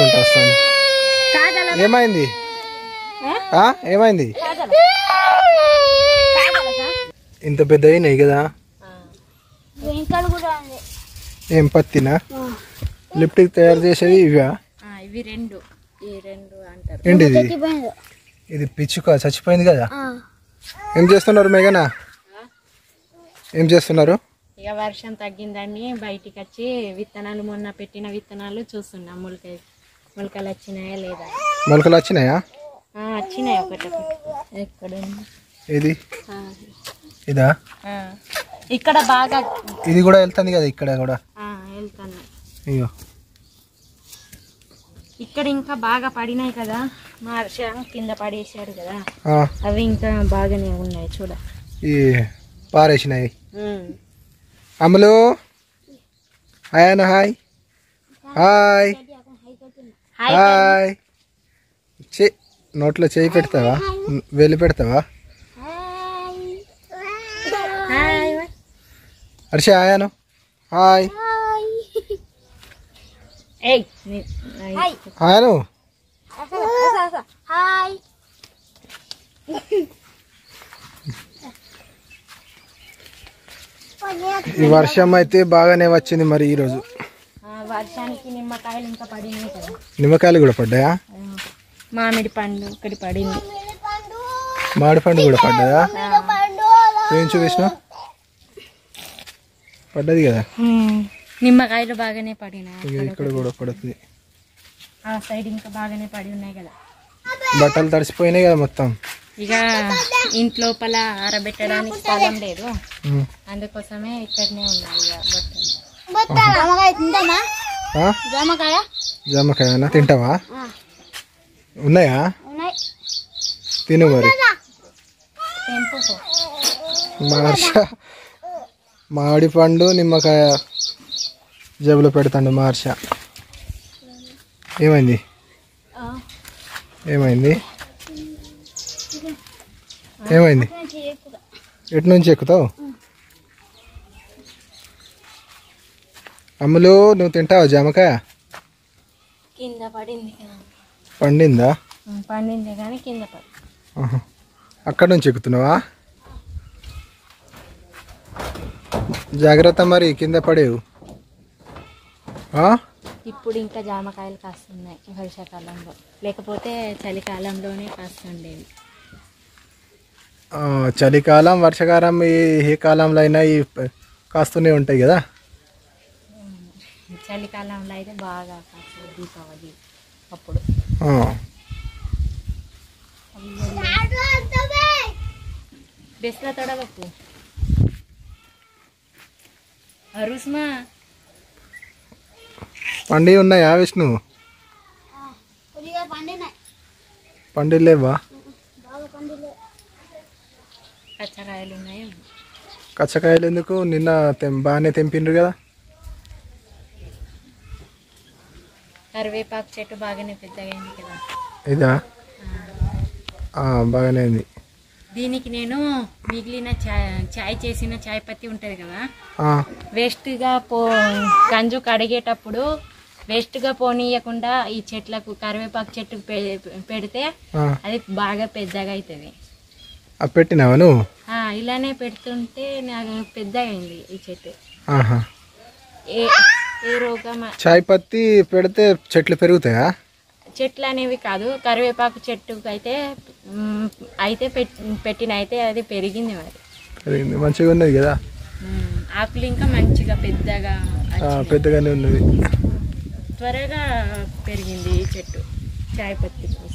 నడుచుకుంటూ వస్తాను ఏమైంది ఆ? ఏమైంది ఇంత పెద్ద అయినాయి కదా వెంకలు కూడా ఉంది ఏం పత్తినా లిప్టిక్ తయారు చేసేది ఇవా ఇవి రెండు ఈ రెండు అంటారు ఏంటిది చచ్చిపోయింది ఇది పిచ్చుక చచ్చిపోయింది కదా ఏం చేస్తున్నారు మేఘనా ఏం చేస్తున్నారు ఇక వర్షం తగ్గిందని బయటికి వచ్చి విత్తనాలు మొన్న పెట్టిన విత్తనాలు చూస్తున్నాం మొలక మొలకలు వచ్చినాయా లేదా మొలకలు వచ్చినాయా ఆ, వచ్చినాయి ఒకటి ఒకటి. ఎక్కడ ఉంది? ఇది ఆ, ఇదా ఆ. ఇక్కడ బాగా ఇది కూడా వెళ్తుంది కదా ఇక్కడ కూడా ఆ, వెళ్తున్నాయి అయ్యో ఇక్కడ ఇంకా బాగా పడినాయి కదా మా హర్ష కింద పడేసాడు కదా ఆ, అవి ఇంకా బాగానే ఉన్నాయి చూడ ఈ పారేసినాయి అమలు హాయ్ అన్న హాయ్ హాయ్ హాయ్ చే నోట్లో చేయి పెడతావా వెళ్ళి పెడతావా హర్ష హాయ్ అను హాయ్ ఏయ్ నీ- హాయ్ హాయ్ అను హాయ్ ఈ వర్షం అయితే బాగానే వచ్చింది మరి ఈరోజు ఆ, వర్షానికి నిమ్మకాయలు ఇంకా పడినాయి కదా నిమ్మకాయలు కూడా పడ్డాయా ఆ, మామిడి పండు ఒకటి పడింది మామిడి పండు కూడా పడ్డాయా ఏం చూపించిన పడ్డది కదా ఉమ్, నిమ్మకాయలు బాగానే పడినాయి ఇక ఇక్కడ కూడా పడుతుంది ఆ సైడ్ ఇంకా బాగానే పడి ఉన్నాయి కదా బట్టలు తడిసిపోయినాయి కదా మొత్తం ఇక ఇంట్లోపల ఆరబెట్టడానికి స్థలం లేదు ఉమ్. అందుకోసమే ఇక్కడనే ఉన్నాయి ఇక బట్టలు జామకాయ తింటామా ఆ? జామకాయ జామకాయనా తింటావా ఉన్నాయా ఉన్నాయి తిను మరి తెంపు మార్ష మామిడి పండు నిమ్మకాయ జేబులో పెడతాండు మార్ష ఏమైంది ఏమైంది ఏమైంది ఎటు నుంచి ఎక్కుతావు అమ్ములు నువ్వు తింటావా జామకాయ కింద పడింది కదా పండిందా ఉమ్, పండింది కానీ కింద పడి ఆహా. అక్కడ నుంచి ఎక్కుతున్నావా జాగ్రత్త మరి కింద పడేవు ఆ? ఇప్పుడు ఇంకా జామకాయలు కాస్తున్నాయి వర్షాకాలంలో లేకపోతే చలికాలంలోనే కాస్తుండేవి ఆ, చలికాలం వర్షాకాలం ఏ ఏ కాలంలో అయినా ఈ ప- కాస్తూనే ఉంటాయి కదా చలికాలంలో అయితే బాగా కాస్తుంది దీపావళి అప్పుడు ఆ. బెస్లా తొడవకు అరుస్మా పండి ఉన్నాయా విష్ణు కొద్దిగా పండినాయి పండి లేవా బాగా పండిలే కచ్చకాయలు ఉన్నాయి కచ్చకాయలు ఎందుకు నిన్న తెం బాగానే తెంపిండ్రు కదా కరివేపాకు చెట్టు బాగానే పెద్దగా అయింది కదా ఇదా ఆ, బాగానే ఉంది దీనికి నేను మిగిలిన చాయ్ చాయ్ చేసిన చాయ్ పత్తి ఉంటుంది కదా ఆ, వేస్ట్గా పో గంజు కడిగేటప్పుడు వేస్ట్గా పోనీయకుండా ఈ చెట్లకు కరివేపాకు చెట్టు పె- పెడితే ఆ. అది బాగా పెద్దగా అవుతుంది ఆ పెట్టినావా నువ్వు ఆ, ఇలానే పెడుతుంటే నాకు పెద్దగా అయింది ఈ చెట్టు ఆహా ఏ ఏ రోగం చాయ్ పత్తి పెడితే చెట్లు పెరుగుతాయా చెట్లు అనేవి కాదు కరివేపాకు చెట్టుకు అయితే మ్, అయితే పెట్- పెట్టిన అయితే అది పెరిగింది మరి పెరిగింది మంచిగా ఉన్నది కదా మ్, ఆకులు ఇంకా మంచిగా పెద్దగా ఆ, వచ్చినాయి. పెద్దగానే ఉన్నది త్వరగా పెరిగింది ఈ చెట్టు చాయ్ పత్తి కోసం.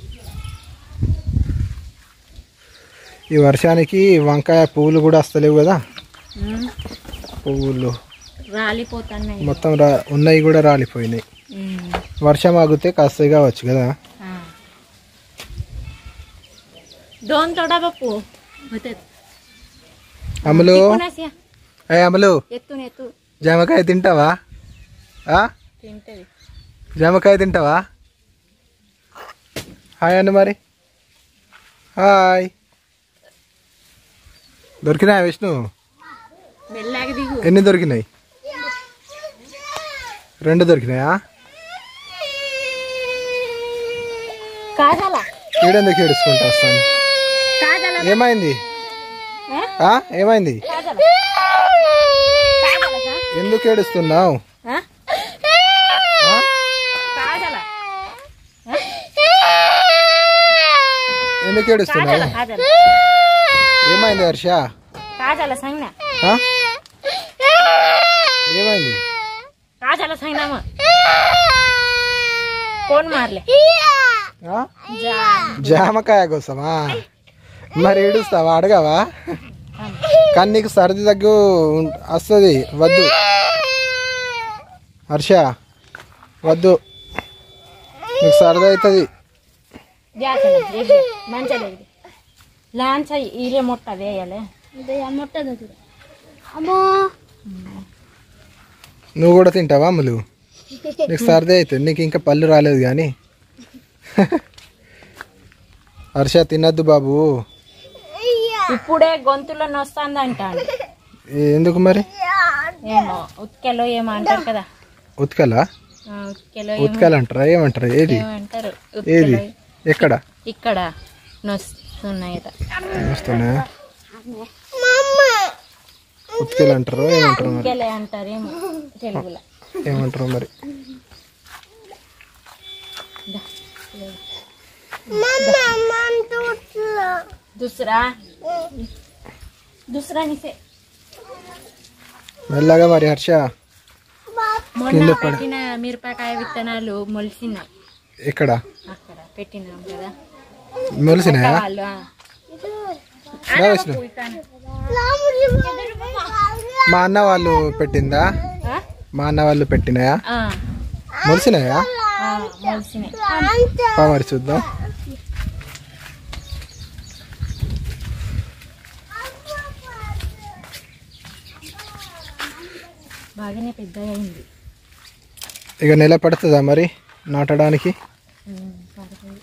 ఈ వర్షానికి వంకాయ పువ్వులు కూడా వస్తలేవు కదా మ్, పువ్వులు రాలిపోతున్నాయి మొత్తం రా ఉన్నాయి కూడా రాలిపోయినాయి మ్, వర్షం ఆగితే కాస్తాయి కావచ్చు కదా ఆ. దోన్ తోడా పప్పు అమలు ఏ అమలు ఎత్తు ఎత్తు జామకాయ తింటావా ఆ? తింటది జామకాయ తింటావా హాయ్ అండి మరి హాయ్ దొరికినాయా విష్ణు మెల్లగా దిగు ఎన్ని దొరికినాయి రెండు దొరికినాయా కాజాల ఈడెందుకు ఏడుచుకుంటా వస్తాను కాజాల ఏమైంది ఆ? ఏమైంది కాజాల కాజాల సార్ ఎందుకు ఏడుస్తున్నావు ఆ? ఆ? కాజాల ఎందుకు ఏడుస్తున్నావు కాజాల కాజాల ఏమైంది హర్ష కాజాల సంజ్ఞ ఆ? ఏమైంది కాజాల సంజ్ఞామ ఫోన్ మార్లే ఆ? జా జామకాయ కోసమా మరి ఏడుస్తావా అడగవా కానీ నీకు సర్ది దగ్గు ఉం- వస్తుంది వద్దు హర్ష వద్దు నీకు సర్ది అవుతుంది జాతర మంచిగా లేదు లాంచ్ అయ్యి ఈలే మొట్ట వేయాలి ముట్టదు చూడు అమ్మో నువ్వు కూడా తింటావా అమ్ములు నీకు సర్ది అవుతుంది నీకు ఇంకా పళ్ళు రాలేదు కానీ హర్ష తినద్దు బాబు ఇప్పుడే గొంతులో నొస్తుంది అంటాడు ఏ- ఎందుకు మరి ఏమో ఉత్కెలో ఏమో అంటారు కదా ఉతకలా ఆ, ఉత్కెలో ఉతకాలంటారా ఏమంటారా ఏది ఏమంటారు ఏది ఉత్కెలో ఎక్కడ ఇక్కడ నొస్తున్నాయి వస్తున్నాయా ఉతికేలు అంటారు ఏమంటారు మరి ఉత్కెలే అంటారేమో తెలుగులో ఏమంటారు మరి దుసరా దుసరా నిసే మెల్లగా మరి హర్ష మొన్న పెట్టిన మిరపకాయ విత్తనాలు మొలిసినాయి ఎక్కడ అక్కడ పెట్టినాం కదా మొలిసినాయా వాళ్ళు ఆ. రా విష్ణు. మా అన్న వాళ్ళు పెట్టిందా ఆ? మా అన్న వాళ్ళు పెట్టినాయా ఆ, మొలిసినాయా ఆ, మొలిసినాయి పా మరి చూద్దాం బాగానే పెద్దగా అయింది ఇక నెల పడుతుందా మరి నాటడానికి ఉమ్, పడుతుంది.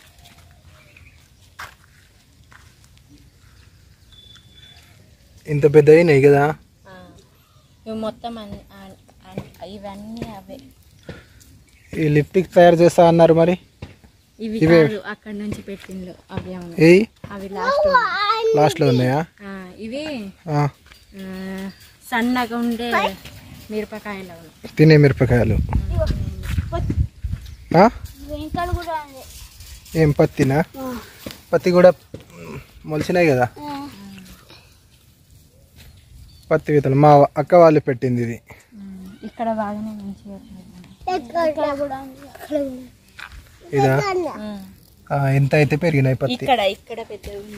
ఇంత పెద్ద అయినాయి కదా ఆ. ఇవి మొత్తం అన్- అన్- అన్- ఇవన్నీ అవే ఈ లిప్టిక్ తయారు చేస్తా అన్నారు మరి ఇవి ఇవే. కాదు అక్కడ నుంచి పెట్టిండ్రు అవి అవును ఏయ్ అవి లాస్ట్ లాస్ట్లో ఉన్నాయా ఇవి ఆ, ఆ, సన్నగా ఉండే మిరపకాయలు అవును తినే మిరపకాయలు ఆ? వెంకలు కూడా ఉంది ఏం పత్తినా పత్తి కూడా మ్, మొలిచినాయి కదా పత్తి విత్తనం మా అక్క వాళ్ళు పెట్టింది ఇది ఉమ్, ఇక్కడ బాగానే మంచిగా వచ్చింది. ఇక్కడ కూడా ఉంది అక్కడ కూడా ఇదా ఉమ్. ఆ, ఎంత అయితే పెరిగినాయి పత్తి ఇక్కడ ఇక్కడ పెద్దగా ఉంది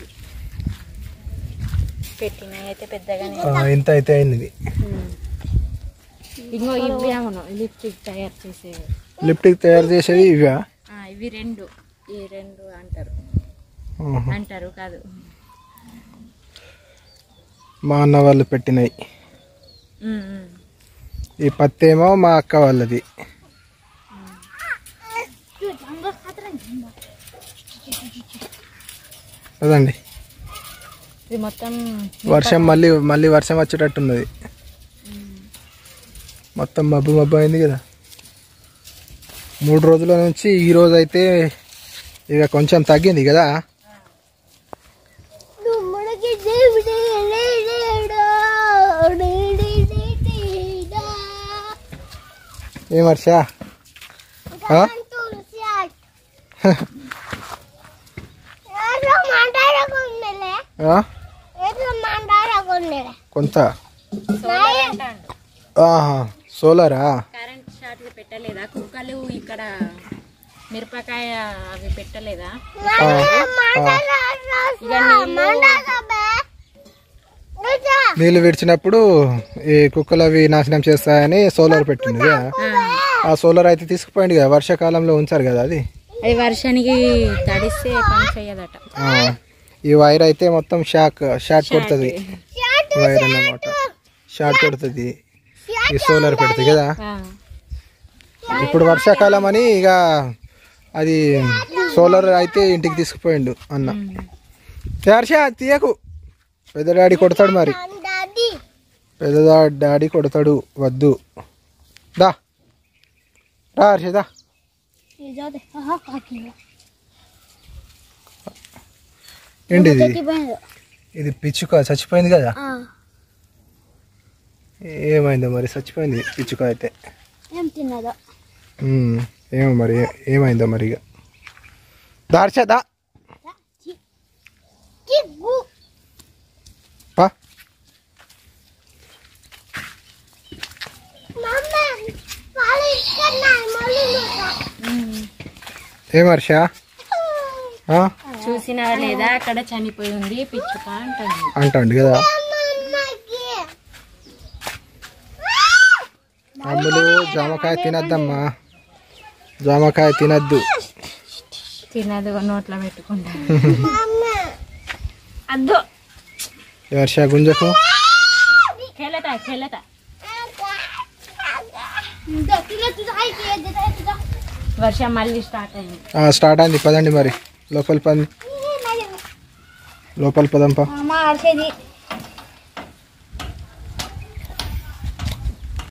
పెట్టినవి అయితే పెద్దగానే ఆ, ఎంత అయితే అయింది ఇది ఉమ్. ఇంకో ఇవి అవును లిప్స్టిక్ తయారు చేసేవి లిప్టిక్ తయారు చేసేది ఇవా ఆ, ఇవి రెండు ఈ రెండు అంటారు ఆహా. అంటారు కాదు మా అన్న వాళ్ళు పెట్టినాయి ఉమ్, ఉమ్. ఈ పత్తి ఏమో మా అక్క వాళ్ళది కదండి ఇది మొత్తం వర్షం మళ్ళీ మళ్ళీ వర్షం వచ్చేటట్టున్నది మొత్తం మబ్బు మబ్బు అయింది కదా మూడు రోజుల నుంచి ఈ రోజు అయితే ఇక కొంచెం తగ్గింది కదా దుమ్ముడికి దేవుడే లేడేడా, డేడేడేడేడా. ఏం వర్ష ఆ? తులసి ఆకు. ఏదో మాట్లాడకుండలే ఆ? ఏదో మాట్లాడకుండలే కొంత సోలార్ అంటాడు ఆహా సోలారా కరెంట్ షార్ట్లు పెట్టలేదా కుక్కలు ఇక్కడ మిరపకాయ అవి పెట్టలేదా ఆ, ఆ. ఇక నీళ్ళు నీళ్ళు విడిచినప్పుడు ఈ కుక్కలు అవి నాశనం చేస్తాయని సోలార్ పెట్టింది కదా ఆ, ఆ సోలార్ అయితే తీసుకుపోయింది కదా వర్షాకాలంలో ఉంచారు కదా అది అది వర్షానికి తడిస్తే పని చేయదట ఆ, ఈ వైర్ అయితే మొత్తం షాక్ షార్ట్ కొడుతుంది వైర్ అన్నమాట షార్ట్ కొడుతుంది ఈ సోలార్ పెడుతుంది కదా ఆ, ఇప్పుడు వర్షాకాలం అని ఇక అది సోలార్ అయితే ఇంటికి తీసుకుపోయిండు అన్న ఉమ్. హర్ష తీయకు పెద్ద డాడీ కొడతాడు మరి పెద్ద డా- డాడీ కొడతాడు వద్దు దా రా హర్ష దా ఏంటి ఇది చచ్చిపోయింది ఇది పిచ్చుక చచ్చిపోయింది కదా ఏమైందో మరి చచ్చిపోయింది పిచ్చుక అయితే ఏం తిన్నదో ఉమ్, ఏమో మరి ఏ- ఏమైందో మరి ఇక దార్చదా చిగ్గు పా మమ్మీ పాలు ఇస్తున్నాయి మళ్ళీ నువ్వు. ఏం హర్ష ఆ? చూసినా లేదా అక్కడ చనిపోయి ఉంది పిచ్చుక అంటాను అంటాండు కదా అమ్మకి. అమ్ములు జామకాయ తినద్దమ్మా జామకాయ తినద్దు తినదు నోట్లో పెట్టుకుంటాను మమ్మీ. అద్దు ఏ హర్ష గుంజకు खेलता है खेलता ఇదో తినొద్దు, హాయ్ చేయొద్దు, హాయ్ చేయొద్దు. వర్షం మళ్ళీ స్టార్ట్ అయింది ఆ, స్టార్ట్ అయింది పదండి మరి లోపల పని లోపల పదంపా అమ్మ అరిసేది